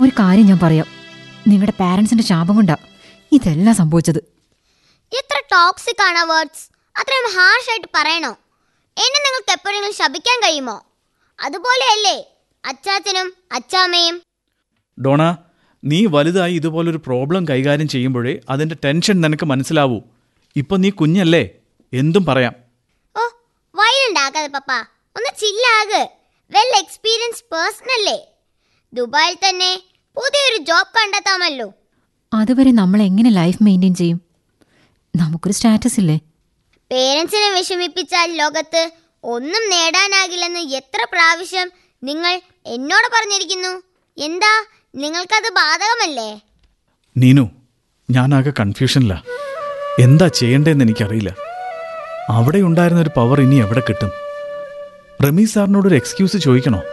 ഒരു കാര്യം ഞാൻ പറയാം നിങ്ങളുടെ പാരൻസിന്റെ ശാപം കൊണ്ടാ ഇതെല്ലാം സംഭവിച്ചത് എത്ര ടോക്സിക് ആണ് വേർഡ്സ് അത്രയും ഹാർഷ് ആയിട്ട് പറയണോ എന്നെ നിങ്ങൾക്ക് എപ്പോഴെങ്കിലും ശപിക്കാൻ കഴിയുമോ അതുപോലെയല്ലേ അച്ചാച്ചനും അച്ചാമ്മയും ഡോണ നീ വലുതായി ഇതുപോലൊരു പ്രോബ്ലം കൈകാര്യം ചെയ്യുമ്പോഴേ അതിൻ്റെ ടെൻഷൻ നിനക്ക് മനസ്സിലാവൂ ഇപ്പം നീ കുഞ്ഞല്ലേ എന്തും പറയാം ഓ വയലുണ്ടാക്കാതെ പപ്പ ഒന്ന് ചില്ലാക് വെൽ എക്സ്പീരിയൻസ് പേഴ്സൺ അല്ലേ ദുബായിൽ തന്നെ പുതിയൊരു ജോബ് കണ്ടെത്താമല്ലോ അതുവരെ നമ്മൾ എങ്ങനെ ലൈഫ് മെയിൻറ്റെയിൻ ചെയ്യും നമുക്കൊരു സ്റ്റാറ്റസ് ഇല്ലേ പേരൻസിനെ വിഷമിപ്പിച്ചാൽ ലോകത്ത് ഒന്നും നേടാനാകില്ലെന്ന് എത്ര പ്രാവശ്യം നിങ്ങൾ എന്നോട് പറഞ്ഞിരിക്കുന്നു എന്താ നിങ്ങൾക്കത് ബാധകമല്ലേ നീനു ഞാനാകെ കൺഫ്യൂഷനില്ല എന്താ ചെയ്യേണ്ടതെന്ന് എനിക്കറിയില്ല അവിടെ ഉണ്ടായിരുന്ന ഒരു പവർ ഇനി എവിടെ കിട്ടും റമീസ് സാറിനോടൊരു എക്സ്ക്യൂസ് ചോദിക്കണോ